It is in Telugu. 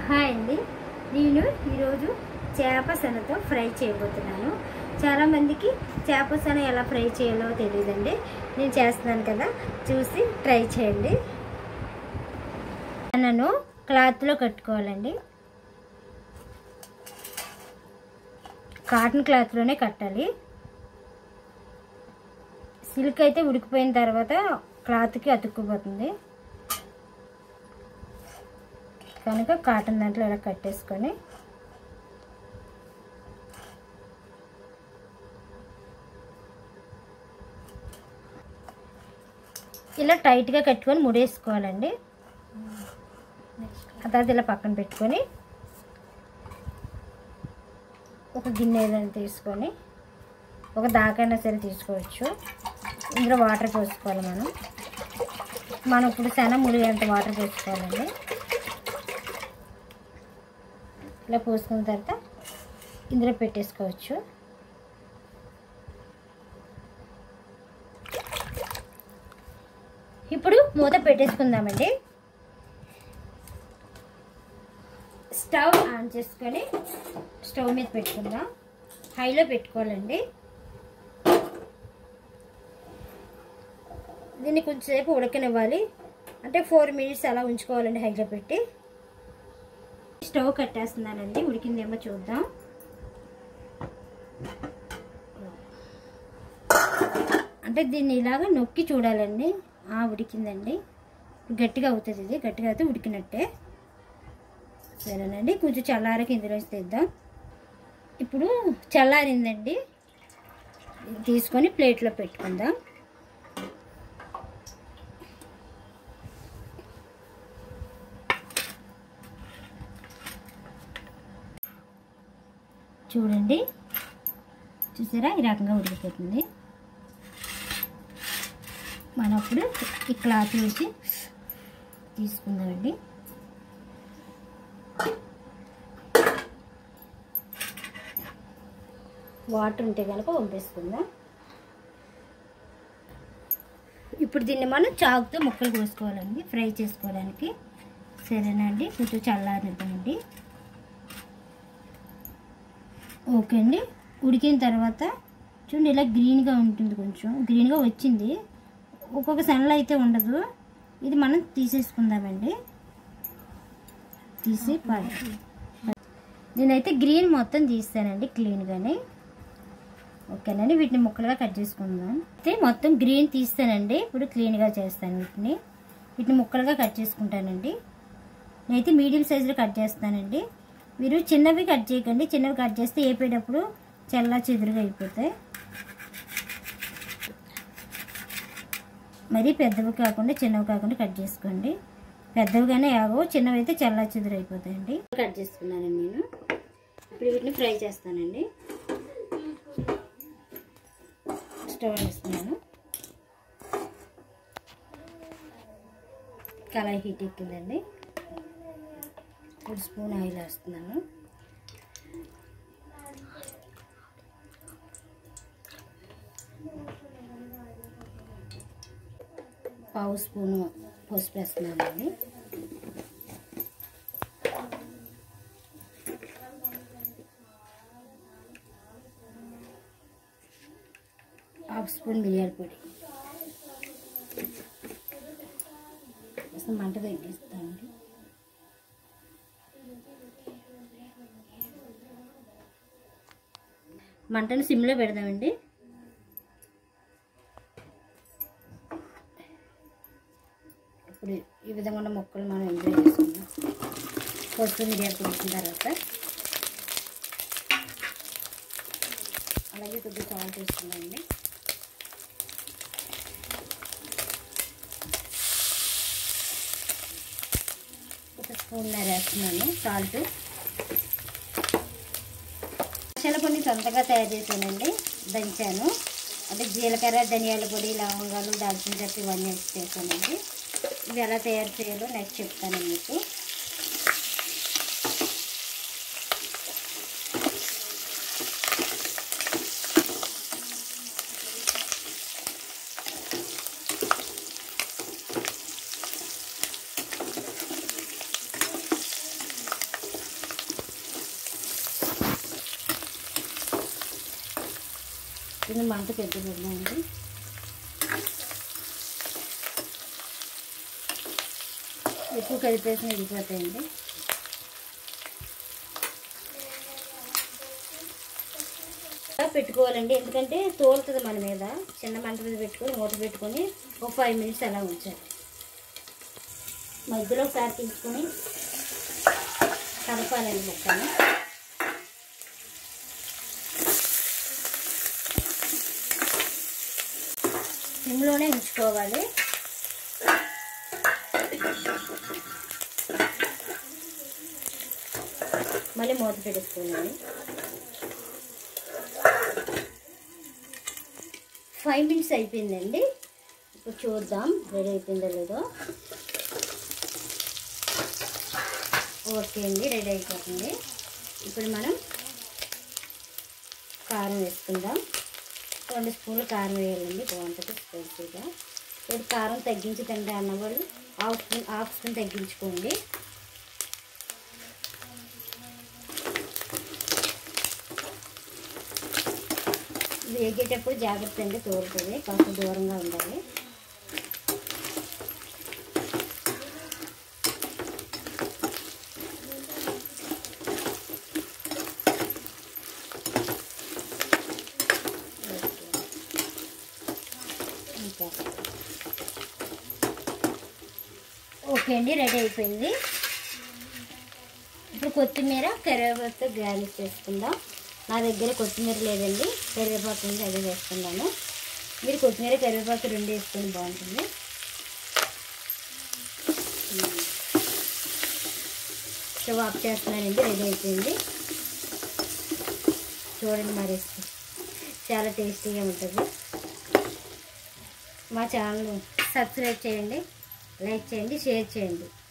హాయ్ అండి నేను ఈరోజు చేప శనతో ఫ్రై చేయబోతున్నాను చాలామందికి చేప శన ఎలా ఫ్రై చేయాలో తెలియదండి నేను చేస్తున్నాను కదా చూసి ట్రై చేయండి శనను క్లాత్లో కట్టుకోవాలండి కాటన్ క్లాత్లోనే కట్టాలి సిల్క్ అయితే ఉడికిపోయిన తర్వాత క్లాత్కి అతుక్కుపోతుంది కనుక కాటన్ దాంట్లో ఇలా కట్టేసుకొని ఇలా టైట్గా కట్టుకొని ముడేసుకోవాలండి ఆ తర్వాత ఇలా పక్కన పెట్టుకొని ఒక గిన్నె ఏదైనా తీసుకొని ఒక దాకైనా సరే తీసుకోవచ్చు ఇందులో వాటర్ పోసుకోవాలి మనం మనం ఇప్పుడు శన ములిగేంత వాటర్ పోసుకోవాలండి ఇలా పోసుకున్న తర్వాత ఇందులో పెట్టేసుకోవచ్చు ఇప్పుడు మూత పెట్టేసుకుందామండి స్టవ్ ఆన్ చేసుకొని స్టవ్ మీద పెట్టుకుందాం హైలో పెట్టుకోవాలండి దీన్ని కొంచెంసేపు ఉడకనివ్వాలి అంటే ఫోర్ మినిట్స్ అలా ఉంచుకోవాలండి హైలో పెట్టి స్టవ్ కట్టేస్తున్నానండి ఉడికిందేమో చూద్దాం అంటే దీన్ని ఇలాగ నొక్కి చూడాలండి ఆ ఉడికిందండి గట్టిగా అవుతుంది ఇది గట్టిగా అయితే ఉడికినట్టే సరేనండి కొంచెం చల్లారకి ఇందులో తెద్దాం ఇప్పుడు చల్లారిందండి ఇది తీసుకొని ప్లేట్లో పెట్టుకుందాం చూడండి చూసారా ఈ రకంగా ఉడికిపోతుంది మనం అప్పుడు ఈ క్లాత్ వేసి తీసుకుందామండి వాటర్ ఉంటే కనుక పంపేసుకుందాం ఇప్పుడు దీన్ని మనం చాకుతో ముక్కలు కోసుకోవాలండి ఫ్రై చేసుకోవడానికి సరేనండి కొంచెం చల్లారిద్దామండి ఓకే అండి ఉడికిన తర్వాత చూడండి ఇలా గ్రీన్గా ఉంటుంది కొంచెం గ్రీన్గా వచ్చింది ఒక్కొక్క సన్లో అయితే ఉండదు ఇది మనం తీసేసుకుందామండి తీసి ప- నేనైతే గ్రీన్ మొత్తం తీస్తానండి క్లీన్గానే ఓకేనండి వీటిని ముక్కలుగా కట్ చేసుకుందాం అయితే మొత్తం గ్రీన్ తీస్తానండి ఇప్పుడు క్లీన్గా చేస్తాను వీటిని వీటిని ముక్కలుగా కట్ చేసుకుంటానండి నేనైతే మీడియం సైజులో కట్ చేస్తానండి మీరు చిన్నవి కట్ చేయకండి చిన్నవి కట్ చేస్తే వేపేటప్పుడు చల్ల చెదురుగా అయిపోతాయి మరి పెద్దవి కాకుండా చిన్నవి కాకుండా కట్ చేసుకోండి పెద్దవిగానే ఆగవు చిన్నవి అయితే చల్ల చెదురు అయిపోతాయండి కట్ చేసుకున్నానండి నేను ఇప్పుడు వీటిని ఫ్రై చేస్తానండి స్టవ్ వేస్తున్నాను కళాయి హీట్ ఎక్కిందండి ఒక స్పూన్ ఆయిల్ వేస్తున్నాను పావు స్పూను పసుపు వేస్తున్నానండి హాఫ్ స్పూన్ మిరియాల పొడి అసలు మంట తగ్గిస్తామండి మంటను సిమ్లో పెడదామండి ఇప్పుడు ఈ విధంగా ఉన్న ముక్కలు మనం ఇందులో వేసుకుందాం పసుపు మిరియాలు పోసిన తర్వాత అలాగే కొద్దిగా సాల్ట్ వేసుకుందామండి ఒక స్పూన్ వేస్తున్నాను సాల్ట్ మసాలా పొడి సొంతంగా తయారు చేశానండి దంచాను అంటే జీలకర్ర ధనియాల పొడి లవంగాలు దాల్చిన చెక్క ఇవన్నీ వేసి చేశానండి ఇది ఎలా తయారు చేయాలో నెక్స్ట్ చెప్తాను మీకు ఇది మంట పెట్టుకుందామండి ఎక్కువ కలిపేసిన వెళ్ళిపోతాయండి ఇలా పెట్టుకోవాలండి ఎందుకంటే తోలుతుంది మన మీద చిన్న మంట మీద పెట్టుకొని మూత పెట్టుకొని ఒక ఫైవ్ మినిట్స్ అలా ఉంచాలి మధ్యలో ఒకసారి తీసుకొని కలపాలండి ముక్కని సిమ్లోనే ఉంచుకోవాలి మళ్ళీ మూత పెట్టుకోవాలి ఫైవ్ మినిట్స్ అయిపోయిందండి ఇప్పుడు చూద్దాం రెడీ అయిపోయిందో లేదో ఓకే అండి రెడీ అయిపోతుంది ఇప్పుడు మనం కారం వేసుకుందాం రెండు స్పూన్లు కారం వేయాలండి బాగుంటుంది స్పైసీగా ఇప్పుడు కారం తగ్గించి తింటే అన్నవాళ్ళు హాఫ్ స్పూన్ హాఫ్ స్పూన్ తగ్గించుకోండి వేగేటప్పుడు జాగ్రత్త అండి తోలుతుంది కాస్త దూరంగా ఉండాలి ఇంకా ఓకే అండి రెడీ అయిపోయింది ఇప్పుడు కొత్తిమీర కరివేపాకుతో గార్నిష్ చేసుకుందాం నా దగ్గర కొత్తిమీర లేదండి కరివేపాకు ఉంది అదే వేసుకున్నాను మీరు కొత్తిమీర కరివేపాకు రెండు వేసుకొని బాగుంటుంది స్టవ్ ఆఫ్ చేస్తున్నానండి రెడీ అయిపోయింది చూడండి మరి చాలా టేస్టీగా ఉంటుంది మా ఛానల్ సబ్స్క్రైబ్ చేయండి లైక్ చేయండి షేర్ చేయండి